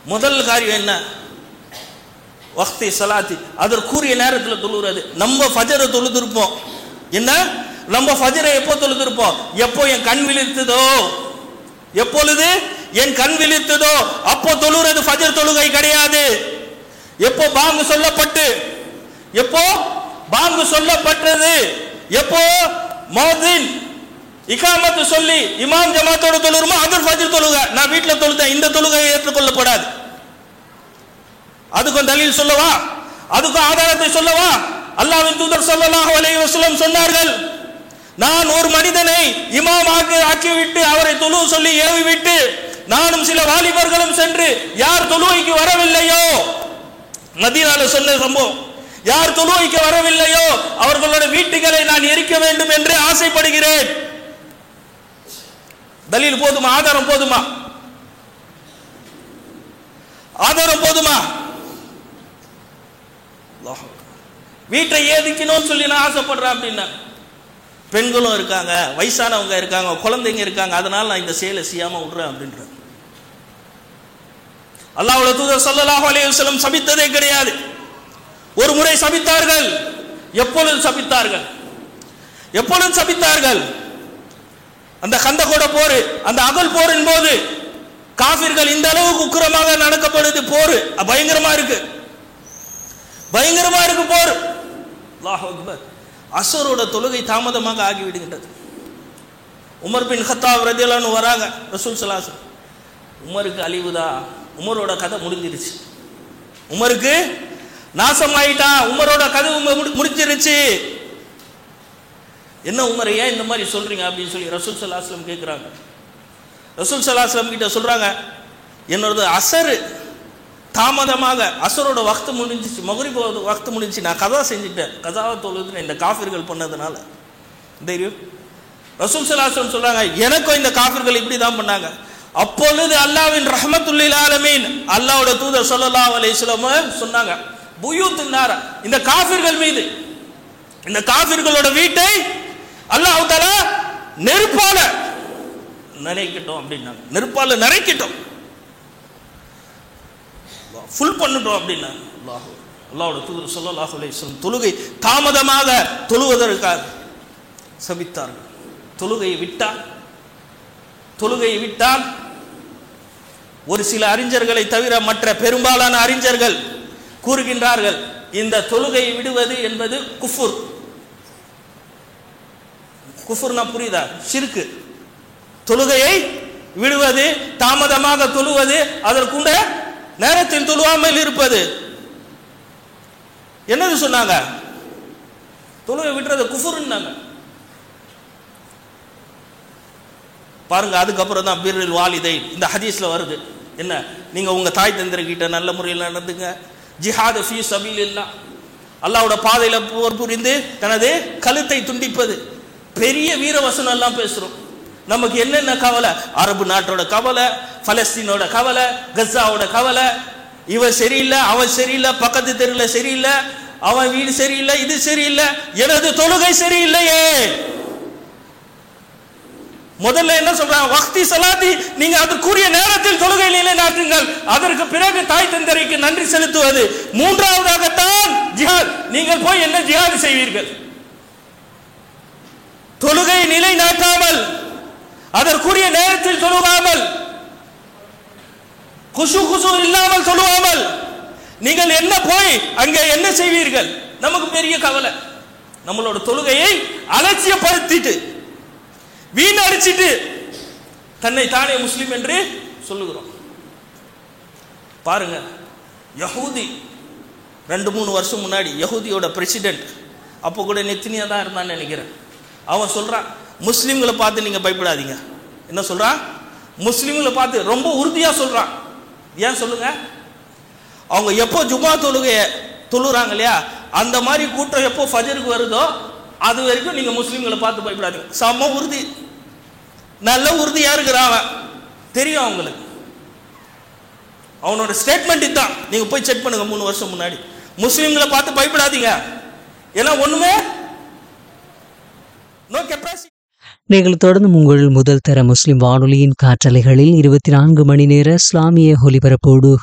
முதல் காரியம் என்ன வக்தி சலாத்தி அதற்குரிய நேரத்தில் தொழுகிறது நம்ம ஃபஜரை தொழுதிருப்போம் என்ன நம்ம ஃபஜரை எப்போ தொழுதிருப்போம் எப்போ என் கண் விழித்ததோ எப்பொழுது என் கண் விழித்ததோ அப்போ தொழுகிறது ஃபஜர் தொழுகை கிடையாது எப்போ பாங்கு சொல்லப்பட்டு எப்போ பாங்கு சொல்லப்பட்டது எப்போ மோதின் இகாமத்து சொல்லி இமாம் ஜமாத்தோட தொழுகிறோமோ அது ஃபஜர் தொழுக நான் வீட்டில் தொழுதேன் இந்த தொழுகை ஏற்றுக்கொள்ளப்படாது அதுக்கும் தலீல் சொல்லவா அதுக்கும் ஆதாரத்தை சொல்லவா அல்லாஹ்வின் தூதர் ஸல்லல்லாஹு அலைஹி வஸல்லம் சொன்னார்கள் நான் ஒரு மனிதனை இமாம் ஆக்கி ஆக்கிவிட்டு அவரை தொழு சொல்லி ஏவி விட்டு நானும் சில வாலிபர்களும் சென்று யார் தொழுவைக்கு வரவில்லையோ மதீனால சொன்ன சம்பவம் யார் தொழுவைக்கு வரவில்லையோ அவர்களோட வீட்டுகளை நான் எரிக்க வேண்டும் என்று ஆசைப்படுகிறேன் தலீல் போதுமா ஆதாரம் போதுமா ஆதாரம் போதுமா அல்லாஹ். வீட்டை ஏதிக்கணும்னு சொல்லி நான் ஆசைப்படுறேன் அப்படின்னா பெண்களும் இருக்காங்க வயசானவங்க இருக்காங்க குழந்தைங்க இருக்காங்க அதனால நான் இந்த செயலை செய்யாம விடுறேன் அப்படின்ற அல்லாஹ்வுடைய தூதர் ஸல்லல்லாஹு அலைஹி வஸல்லம் சபித்ததே கிடையாது ஒரு முறை சபித்தார்கள் எப்பொழுது சபித்தார்கள் எப்பொழுது சபித்தார்கள் அந்த கந்தகோட போர் அந்த அகல் போரின் போது காபிர்கள் இந்த அளவுக்கு உக்கிரமாக நடக்கப்படுது போர் பயங்கரமா இருக்கு பயங்கரமா இருக்கு போர் அல்லாஹ் அக்பர் அசரோட தொழுகை தாமதமாக ஆகிவிடுகின்றது உமர் பின் ஹத்தாப் ரதியலான்னு வராங்க ரசூல் சலாசன் உமருக்கு அழிவுதா உமரோட கதை முடிஞ்சிருச்சு உமருக்கு நாசமாயிட்டான் உமரோட கதை உம- முடி- முடிஞ்சிருச்சு என்ன உமர் ஏன் இந்த மாதிரி சொல்றீங்க அப்படின்னு சொல்லி ரசூல் சலாஸ்லம் கேட்குறாங்க ரசூல் சலாஸ்லம் கிட்ட சொல்றாங்க என்னோடது அசரு தாமதமாக அசரோட வக்து முடிஞ்சிச்சு மகரிப் வக்து முடிஞ்சிச்சு நான் கதா செஞ்சுட்டேன் கதாவை தொழுது இந்த காஃபிர்கள் பண்ணதுனால தெரியும் ரசூல் சலாஸ்லம் சொல்றாங்க எனக்கும் இந்த காஃபிர்கள் இப்படி தான் பண்ணாங்க அப்பொழுது அல்லாவின் ரஹமத்துல்லில் ஆலமீன் அல்லாவோட தூதர் ஸல்லல்லாஹு அலைஹி வஸல்லம் சொன்னாங்க புயூத்து நார இந்த காஃபிர்கள் மீது இந்த காஃபிர்களோட வீட்டை அல்லாஹ் தஆலா நெருப்பால நினைக்கட்டும் அப்படின்னாங்க நெருப்பால நிறைக்கட்டும் ஃபுல் பண்ணட்டும் அப்படின்னாங்க அல்லாஹ் அல்லாஹ்வோட தூதர் ஸல்லல்லாஹு அலைஹி வஸல்லம் தொழுகை தாமதமாக தொழுவதற்காக சபித்தார்கள் தொழுகையை விட்டால் தொழுகையை விட்டால் ஒரு சில அறிஞர்களை தவிர மற்ற பெரும்பாலான அறிஞர்கள் கூறுகின்றார்கள் இந்த தொழுகையை விடுவது என்பது குஃபுர் குஃபுர்னா புரியுதா ஷிர்கு தொழுகையை விடுவது தாமதமாக தொழுவது அதற்குண்ட நேரத்தில் தொழுவாமல் இருப்பது என்னது சொன்னாங்க தொழுகை விடுறது குஃபுர்னாங்க பாருங்க அதுக்கப்புறம் தான் பிரில் வாலிதை இந்த ஹதீஸ்ல வருது என்ன நீங்க உங்க தாய் தந்திரகிட்ட நல்ல முறையில் நடந்துங்க ஜிஹாத் ஃபீ சபீலில்லா அல்லாஹ்வோட பாதையில போர் புரிந்து தனது கழுத்தை துண்டிப்பது பெரிய வீரவசனம் எல்லாம் பேசுறோம் நமக்கு என்னென்ன கவலை அரபு நாட்டோட கவலை பலஸ்தீனோட கவலை கஸாவோட கவலை இவன் சரியில்லை அவன் சரியில்லை பக்கத்து தெருவில் சரியில்லை அவன் வீடு சரியில்லை இது சரியில்லை எனது தொழுகை சரியில்லையே முதல்ல என்ன சொல்றாங்க வக்தி சலாத்தி நீங்க அதற்குரிய நேரத்தில் தொழுகை நிலைநாட்டுங்கள் அதற்கு பிறகு தாய் தந்தரைக்கு நன்றி செலுத்துவது மூன்றாவதாகத்தான் ஜிஹாத் நீங்கள் போய் என்ன ஜிஹாத் செய்வீர்கள் தொழுகை நிலைநாட்டாமல் அதற்குரிய நேரத்தில் தொழுகாமல் குசு குசு இல்லாமல் தொழுவாமல் நீங்கள் என்ன போய் அங்கே என்ன செய்வீர்கள் நமக்கு பெரிய கவலை நம்மளோட தொழுகையை அலட்சியப்படுத்திட்டு வீணடிச்சிட்டு தன்னை தானே முஸ்லிம் என்று சொல்லுகிறோம் பாருங்க யஹூதி ரெண்டு மூணு வருஷம் முன்னாடி யஹூதியோட பிரசிடென்ட் அப்போ கூட நெத்தினியா தான் இருந்தான்னு நினைக்கிறேன் அவன் சொல்றான் முஸ்லிம்களை பார்த்து நீங்க பயப்படாதீங்க என்ன சொல்றான் முஸ்லிம்களை பார்த்து ரொம்ப உறுதியா சொல்றான் ஏன் சொல்லுங்க அவங்க எப்போ ஜுமா தொழுகைய தொழுறாங்க இல்லையா அந்த மாதிரி கூட்டம் எப்போ ஃபஜருக்கு வருதோ அது வரைக்கும் நீங்க முஸ்லிம்களை பார்த்து பயப்படாதீங்க செம்ம உறுதி நல்ல உறுதியா இருக்கிறான் அவன் தெரியும் அவங்களுக்கு அவனோட ஸ்டேட்மெண்ட் இதுதான் நீங்க போய் செக் பண்ணுங்க மூணு வருஷம் முன்னாடி முஸ்லிம்களை பார்த்து பயப்படாதீங்க ஏன்னா ஒண்ணுமே நோ கெப்பாசிட்டி நீங்கள் தொடர்ந்து உங்கள் முதல் தர முஸ்லிம் வானொலியின் காற்றலைகளில் இருபத்தி நான்கு மணி நேர இஸ்லாமிய ஒலிபரப்போடு